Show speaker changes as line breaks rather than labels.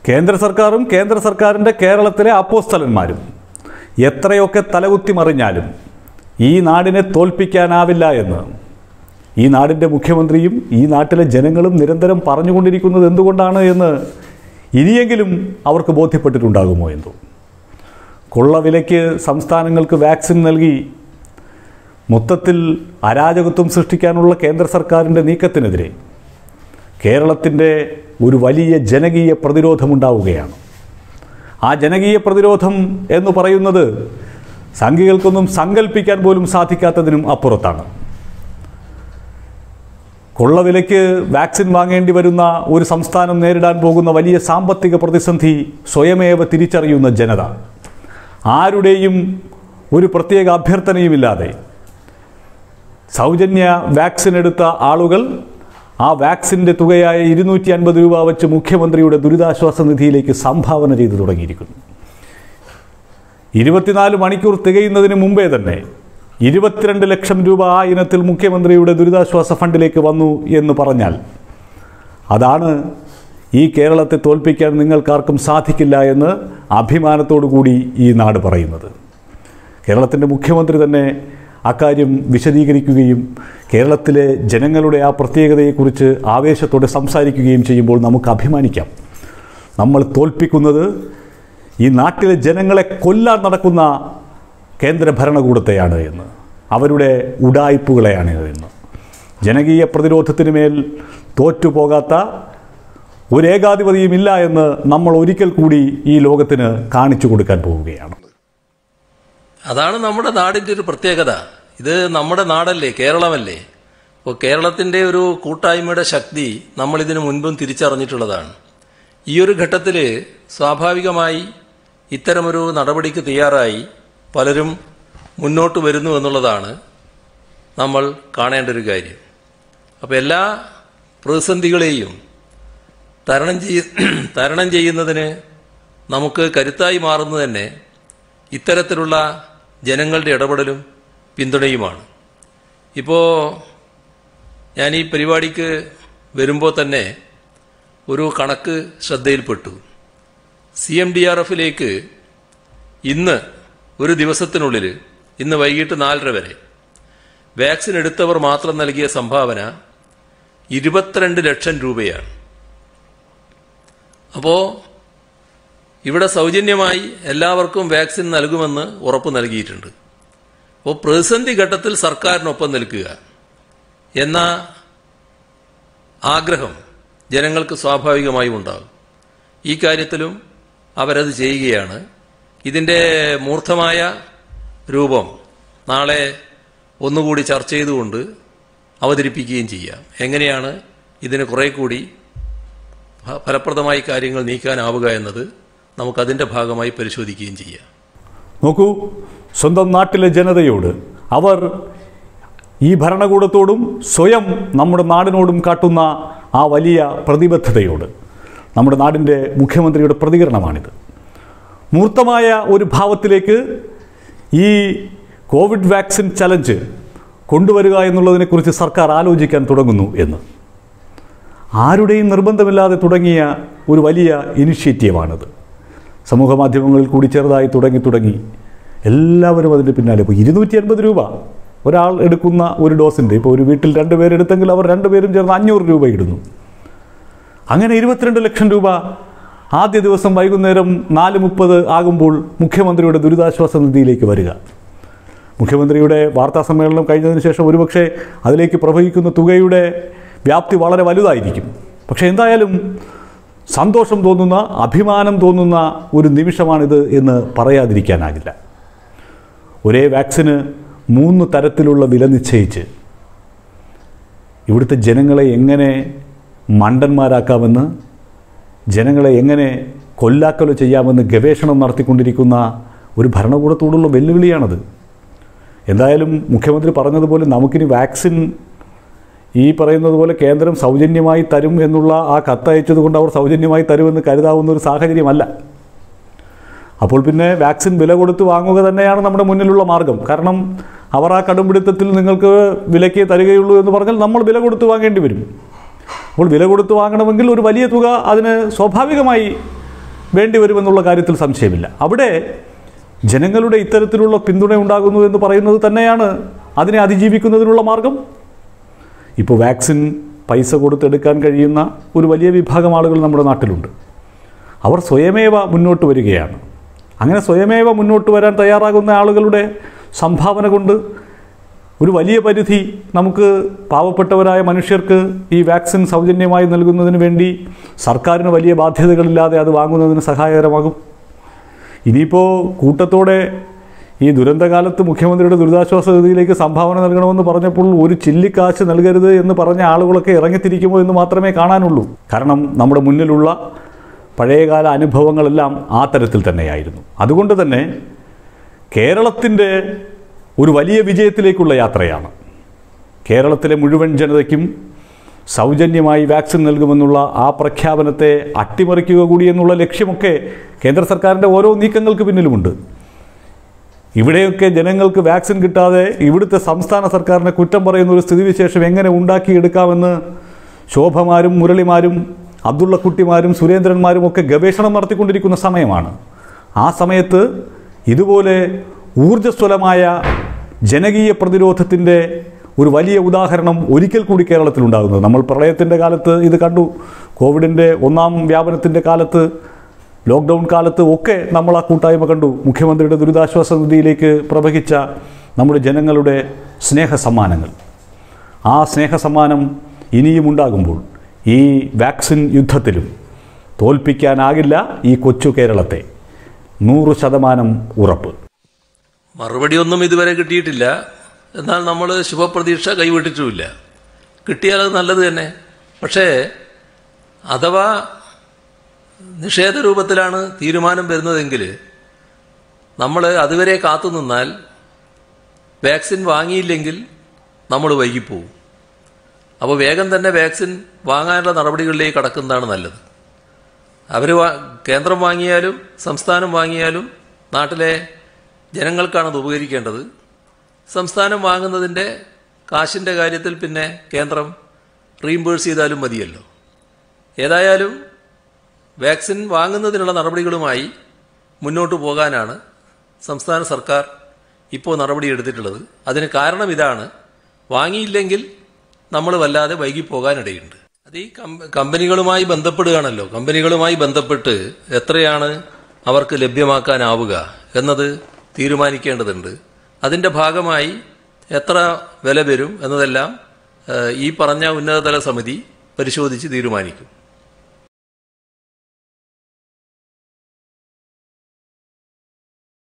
കേന്ദ്ര സർക്കാരും കേന്ദ്ര സർക്കാരിൻ്റെ കേരളത്തിലെ അപ്പോസ്തലന്മാരും എത്രയൊക്കെ തലകുത്തി മറിഞ്ഞാലും ഈ നാടിനെ തോൽപ്പിക്കാനാവില്ല എന്ന് ഈ നാടിൻ്റെ മുഖ്യമന്ത്രിയും ഈ നാട്ടിലെ ജനങ്ങളും നിരന്തരം പറഞ്ഞുകൊണ്ടിരിക്കുന്നത് എന്തുകൊണ്ടാണ് എന്ന് ഇനിയെങ്കിലും അവർക്ക് ബോധ്യപ്പെട്ടിട്ടുണ്ടാകുമോ എന്തോ കൊള്ളവിലയ്ക്ക് സംസ്ഥാനങ്ങൾക്ക് വാക്സിൻ നൽകി മൊത്തത്തിൽ അരാജകത്വം സൃഷ്ടിക്കാനുള്ള കേന്ദ്ര സർക്കാരിൻ്റെ നീക്കത്തിനെതിരെ കേരളത്തിൻ്റെ ഒരു വലിയ ജനകീയ പ്രതിരോധമുണ്ടാവുകയാണ് ആ ജനകീയ പ്രതിരോധം എന്ന് പറയുന്നത് സംഘികൾക്കൊന്നും സങ്കല്പിക്കാൻ പോലും സാധിക്കാത്തതിനും അപ്പുറത്താണ് കൊള്ളവിലയ്ക്ക് വാക്സിൻ വാങ്ങേണ്ടി വരുന്ന ഒരു സംസ്ഥാനം നേരിടാൻ പോകുന്ന വലിയ സാമ്പത്തിക പ്രതിസന്ധി സ്വയമേവ തിരിച്ചറിയുന്ന ജനത ആരുടെയും ഒരു പ്രത്യേക അഭ്യർത്ഥനയുമില്ലാതെ സൗജന്യ വാക്സിൻ എടുത്ത ആളുകൾ ആ വാക്സിൻ്റെ തുകയായ ഇരുന്നൂറ്റി അൻപത് രൂപ വെച്ച് മുഖ്യമന്ത്രിയുടെ ദുരിതാശ്വാസ നിധിയിലേക്ക് സംഭാവന ചെയ്തു തുടങ്ങിയിരിക്കുന്നു ഇരുപത്തിനാല് മണിക്കൂർ തികയുന്നതിന് മുമ്പേ തന്നെ ഇരുപത്തിരണ്ട് ലക്ഷം രൂപ ആ ഇനത്തിൽ മുഖ്യമന്ത്രിയുടെ ദുരിതാശ്വാസ ഫണ്ടിലേക്ക് വന്നു എന്ന് പറഞ്ഞാൽ അതാണ് ഈ കേരളത്തെ തോൽപ്പിക്കാൻ നിങ്ങൾക്കാർക്കും സാധിക്കില്ല എന്ന് അഭിമാനത്തോടു കൂടി ഈ നാട് പറയുന്നത് കേരളത്തിൻ്റെ മുഖ്യമന്ത്രി തന്നെ അക്കാര്യം വിശദീകരിക്കുകയും കേരളത്തിലെ ജനങ്ങളുടെ ആ പ്രത്യേകതയെക്കുറിച്ച് ആവേശത്തോടെ സംസാരിക്കുകയും ചെയ്യുമ്പോൾ നമുക്ക് അഭിമാനിക്കാം നമ്മൾ തോൽപ്പിക്കുന്നത് ഈ നാട്ടിലെ ജനങ്ങളെ കൊല്ലാൻ നടക്കുന്ന കേന്ദ്ര ഭരണകൂടത്തെയാണ് എന്ന് അവരുടെ ഉടായ്പുകളെയാണ് എന്ന് ജനകീയ പ്രതിരോധത്തിന് മേൽ തോറ്റുപോകാത്ത ഒരു ഏകാധിപതിയുമില്ല എന്ന് നമ്മൾ ഒരിക്കൽ കൂടി ഈ ലോകത്തിന് കാണിച്ചു കൊടുക്കാൻ പോവുകയാണ്
അതാണ് നമ്മുടെ നാടിന്റെ ഒരു പ്രത്യേകത ഇത് നമ്മുടെ നാടല്ലേ കേരളമല്ലേ അപ്പോൾ കേരളത്തിന്റെ ഒരു കൂട്ടായ്മയുടെ ശക്തി നമ്മൾ ഇതിനു മുൻപും തിരിച്ചറിഞ്ഞിട്ടുള്ളതാണ് ഈ ഒരു ഘട്ടത്തിൽ സ്വാഭാവികമായി ഇത്തരമൊരു നടപടിക്ക് തയ്യാറായി പലരും മുന്നോട്ട് വരുന്നു എന്നുള്ളതാണ് നമ്മൾ കാണേണ്ട ഒരു കാര്യം അപ്പോൾ എല്ലാ പ്രതിസന്ധികളെയും തരണം ചെയ്യ തരണം ചെയ്യുന്നതിന് നമുക്ക് കരുത്തായി മാറുന്നത് തന്നെ ഇത്തരത്തിലുള്ള ജനങ്ങളുടെ ഇടപെടലും പിന്തുണയുമാണ് ഇപ്പോൾ ഞാൻ ഈ പരിപാടിക്ക് വരുമ്പോൾ തന്നെ ഒരു കണക്ക് ശ്രദ്ധയിൽപ്പെട്ടു സി എം ഡി ആർ എഫിലേക്ക് ഇന്ന് ഒരു ദിവസത്തിനുള്ളിൽ ഇന്ന് വൈകിട്ട് നാലര വരെ വാക്സിൻ എടുത്തവർ മാത്രം നൽകിയ സംഭാവന ഇരുപത്തിരണ്ട് ലക്ഷം രൂപയാണ് അപ്പോൾ ഇവിടെ സൗജന്യമായി എല്ലാവർക്കും വാക്സിൻ നൽകുമെന്ന് ഉറപ്പ് നൽകിയിട്ടുണ്ട് അപ്പോൾ പ്രതിസന്ധി ഘട്ടത്തിൽ സർക്കാരിനൊപ്പം നിൽക്കുക എന്ന ആഗ്രഹം ജനങ്ങൾക്ക് സ്വാഭാവികമായും ഉണ്ടാകും ഈ കാര്യത്തിലും അവരത് ചെയ്യുകയാണ് ഇതിൻ്റെ മൂർത്തമായ രൂപം നാളെ ഒന്നുകൂടി ചർച്ച ചെയ്തുകൊണ്ട് അവതരിപ്പിക്കുകയും ചെയ്യാം എങ്ങനെയാണ് ഇതിന് കുറെ കൂടി ഫ- ഫലപ്രദമായി കാര്യങ്ങൾ നീക്കാനാവുക എന്നത് നമുക്കതിൻ്റെ ഭാഗമായി പരിശോധിക്കുകയും ചെയ്യാം
നോക്കൂ സ്വന്തം നാട്ടിലെ ജനതയോട് അവർ ഈ ഭരണകൂടത്തോടും സ്വയം നമ്മുടെ നാടിനോടും കാട്ടുന്ന ആ വലിയ പ്രതിബദ്ധതയോട് നമ്മുടെ നാടിൻ്റെ മുഖ്യമന്ത്രിയുടെ പ്രതികരണമാണിത് മൂർത്തമായ ഒരു ഭാവത്തിലേക്ക് ഈ കോവിഡ് വാക്സിൻ ചലഞ്ച് കൊണ്ടുവരിക എന്നുള്ളതിനെക്കുറിച്ച് സർക്കാർ ആലോചിക്കാൻ തുടങ്ങുന്നു എന്ന് ആരുടെയും നിർബന്ധമില്ലാതെ തുടങ്ങിയ ഒരു വലിയ ഇനിഷ്യേറ്റീവാണിത് സമൂഹ മാധ്യമങ്ങളിൽ കൂടി ചെറുതായി തുടങ്ങി തുടങ്ങി എല്ലാവരും അതിൻ്റെ പിന്നാലെ ഇപ്പോൾ ഇരുന്നൂറ്റി അൻപത് രൂപ ഒരാൾ എടുക്കുന്ന ഒരു ഡോസിൻ്റെ ഇപ്പോൾ ഒരു വീട്ടിൽ രണ്ട് പേരെടുത്തെങ്കിൽ അവർ രണ്ടുപേരും ചേർന്ന് അഞ്ഞൂറ് രൂപ ഇടുന്നു അങ്ങനെ ഇരുപത്തിരണ്ട് ലക്ഷം രൂപ ആദ്യ ദിവസം വൈകുന്നേരം നാല് മുപ്പത് ആകുമ്പോൾ മുഖ്യമന്ത്രിയുടെ ദുരിതാശ്വാസ നിധിയിലേക്ക് വരിക മുഖ്യമന്ത്രിയുടെ വാർത്താ സമ്മേളനം കഴിഞ്ഞതിന് ശേഷം ഒരുപക്ഷെ അതിലേക്ക് പ്രവഹിക്കുന്ന തുകയുടെ വ്യാപ്തി വളരെ വലുതായിരിക്കും പക്ഷേ എന്തായാലും സന്തോഷം തോന്നുന്ന അഭിമാനം തോന്നുന്ന ഒരു നിമിഷമാണിത് എന്ന് പറയാതിരിക്കാനാകില്ല ഒരേ വാക്സിന് മൂന്ന് തരത്തിലുള്ള വില നിശ്ചയിച്ച് ഇവിടുത്തെ ജനങ്ങളെ എങ്ങനെ മണ്ടന്മാരാക്കാമെന്ന് ജനങ്ങളെ എങ്ങനെ കൊല്ലാക്കൊല ചെയ്യാമെന്ന് ഗവേഷണം നടത്തിക്കൊണ്ടിരിക്കുന്ന ഒരു ഭരണകൂടത്തോടുള്ള വെല്ലുവിളിയാണത് എന്തായാലും മുഖ്യമന്ത്രി പറഞ്ഞതുപോലെ നമുക്കിനി വാക്സിൻ ഈ പറയുന്നത് പോലെ കേന്ദ്രം സൗജന്യമായി തരും എന്നുള്ള ആ കത്തയച്ചത് കൊണ്ട് അവർ സൗജന്യമായി തരുമെന്ന് കരുതാവുന്ന ഒരു സാഹചര്യമല്ല അപ്പോൾ പിന്നെ വാക്സിൻ വില കൊടുത്ത് വാങ്ങുക തന്നെയാണ് നമ്മുടെ മുന്നിലുള്ള മാർഗം കാരണം അവർ ആ കടുംപിടുത്തത്തിൽ നിങ്ങൾക്ക് വിലയ്ക്ക് തരികയുള്ളൂ എന്ന് പറഞ്ഞാൽ നമ്മൾ വില കൊടുത്ത് വാങ്ങേണ്ടി വരും അപ്പോൾ വില കൊടുത്ത് വാങ്ങണമെങ്കിൽ ഒരു വലിയ തുക അതിന് സ്വാഭാവികമായി വേണ്ടി വരുമെന്നുള്ള കാര്യത്തിൽ സംശയമില്ല അവിടെ ജനങ്ങളുടെ ഇത്തരത്തിലുള്ള പിന്തുണ ഉണ്ടാകുന്നു എന്ന് പറയുന്നത് തന്നെയാണ് അതിനെ അതിജീവിക്കുന്നതിനുള്ള മാർഗം ഇപ്പോൾ വാക്സിൻ പൈസ കൊടുത്തെടുക്കാൻ കഴിയുന്ന ഒരു വലിയ വിഭാഗം ആളുകൾ നമ്മുടെ നാട്ടിലുണ്ട് അവർ സ്വയമേവ മുന്നോട്ട് വരികയാണ് അങ്ങനെ സ്വയമേവ മുന്നോട്ട് വരാൻ തയ്യാറാകുന്ന ആളുകളുടെ സംഭാവന കൊണ്ട് ഒരു വലിയ പരിധി നമുക്ക് പാവപ്പെട്ടവരായ മനുഷ്യർക്ക് ഈ വാക്സിൻ സൗജന്യമായി നൽകുന്നതിന് വേണ്ടി സർക്കാരിന് വലിയ ബാധ്യതകളില്ലാതെ അത് വാങ്ങുന്നതിന് സഹായകരമാകും ഇനിയിപ്പോൾ കൂട്ടത്തോടെ ഈ ദുരന്തകാലത്ത് മുഖ്യമന്ത്രിയുടെ ദുരിതാശ്വാസ നിധിയിലേക്ക് സംഭാവന നൽകണമെന്ന് പറഞ്ഞപ്പോൾ ഒരു ചില്ലിക്കാശ് നൽകരുത് എന്ന് പറഞ്ഞ ആളുകളൊക്കെ ഇറങ്ങിത്തിരിക്കുമോ എന്ന് മാത്രമേ കാണാനുള്ളൂ കാരണം നമ്മുടെ മുന്നിലുള്ള പഴയകാല അനുഭവങ്ങളെല്ലാം ആ തരത്തിൽ തന്നെയായിരുന്നു അതുകൊണ്ട് തന്നെ കേരളത്തിൻ്റെ ഒരു വലിയ വിജയത്തിലേക്കുള്ള യാത്രയാണ് കേരളത്തിലെ മുഴുവൻ ജനതയ്ക്കും സൗജന്യമായി വാക്സിൻ നൽകുമെന്നുള്ള ആ പ്രഖ്യാപനത്തെ അട്ടിമറിക്കുക കൂടി എന്നുള്ള ലക്ഷ്യമൊക്കെ കേന്ദ്ര സർക്കാരിൻ്റെ ഓരോ നീക്കങ്ങൾക്ക് പിന്നിലുമുണ്ട് ഇവിടെയൊക്കെ ജനങ്ങൾക്ക് വാക്സിൻ കിട്ടാതെ ഇവിടുത്തെ സംസ്ഥാന സർക്കാരിനെ കുറ്റം പറയുന്ന ഒരു സ്ഥിതിവിശേഷം എങ്ങനെ ഉണ്ടാക്കിയെടുക്കാമെന്ന് ശോഭമാരും മുരളിമാരും അബ്ദുള്ളക്കുട്ടിമാരും സുരേന്ദ്രന്മാരും ഒക്കെ ഗവേഷണം നടത്തിക്കൊണ്ടിരിക്കുന്ന സമയമാണ് ആ സമയത്ത് ഇതുപോലെ ഊർജ്ജസ്വലമായ ജനകീയ പ്രതിരോധത്തിൻ്റെ ഒരു വലിയ ഉദാഹരണം ഒരിക്കൽ കൂടി കേരളത്തിലുണ്ടാകുന്നത് നമ്മൾ പ്രളയത്തിൻ്റെ കാലത്ത് ഇത് കണ്ടു കോവിഡിൻ്റെ ഒന്നാം വ്യാപനത്തിൻ്റെ കാലത്ത് ലോക്ക്ഡൗൺ കാലത്ത് ഒക്കെ നമ്മൾ ആ കൂട്ടായ്മ കണ്ടു മുഖ്യമന്ത്രിയുടെ ദുരിതാശ്വാസ നിധിയിലേക്ക് പ്രവഹിച്ച നമ്മുടെ ജനങ്ങളുടെ സ്നേഹസമ്മാനങ്ങൾ ആ സ്നേഹസമ്മാനം ഇനിയും ഉണ്ടാകുമ്പോൾ ഈ വാക്സിൻ യുദ്ധത്തിലും തോൽപ്പിക്കാനാകില്ല ഈ കൊച്ചു കേരളത്തെ നൂറ് ശതമാനം ഉറപ്പ്
മറുപടിയൊന്നും ഇതുവരെ കിട്ടിയിട്ടില്ല എന്നാൽ നമ്മൾ ശുഭപ്രതീക്ഷ കൈവിട്ടിട്ടുമില്ല കിട്ടിയാൽ അത് നല്ലത് തന്നെ പക്ഷേ അഥവാ നിഷേധ രൂപത്തിലാണ് തീരുമാനം വരുന്നതെങ്കിൽ നമ്മൾ അതുവരെ കാത്തു നിന്നാൽ വാക്സിൻ വാങ്ങിയില്ലെങ്കിൽ നമ്മൾ വൈകിപ്പോവും അപ്പോൾ വേഗം തന്നെ വാക്സിൻ വാങ്ങാനുള്ള നടപടികളിലേക്ക് കടക്കുന്നതാണ് നല്ലത് അവർ കേന്ദ്രം വാങ്ങിയാലും സംസ്ഥാനം വാങ്ങിയാലും നാട്ടിലെ ജനങ്ങൾക്കാണ് അത് ഉപകരിക്കേണ്ടത് സംസ്ഥാനം വാങ്ങുന്നതിൻ്റെ കാശിൻ്റെ കാര്യത്തിൽ പിന്നെ കേന്ദ്രം റീംബേഴ്സ് ചെയ്താലും മതിയല്ലോ ഏതായാലും വാക്സിൻ വാങ്ങുന്നതിനുള്ള നടപടികളുമായി മുന്നോട്ട് പോകാനാണ് സംസ്ഥാന സർക്കാർ ഇപ്പോൾ നടപടിയെടുത്തിട്ടുള്ളത് അതിന് കാരണം ഇതാണ് വാങ്ങിയില്ലെങ്കിൽ നമ്മൾ വല്ലാതെ വൈകിപ്പോകാനിടയുണ്ട് അത് ഈ കം- കമ്പനികളുമായി ബന്ധപ്പെടുകയാണല്ലോ കമ്പനികളുമായി ബന്ധപ്പെട്ട് എത്രയാണ് അവർക്ക് ലഭ്യമാക്കാനാവുക എന്നത് തീരുമാനിക്കേണ്ടതുണ്ട് അതിൻ്റെ ഭാഗമായി എത്ര വില വരും എന്നതെല്ലാം ഏഹ്, ഈ പറഞ്ഞ ഉന്നതതല സമിതി പരിശോധിച്ച് തീരുമാനിക്കും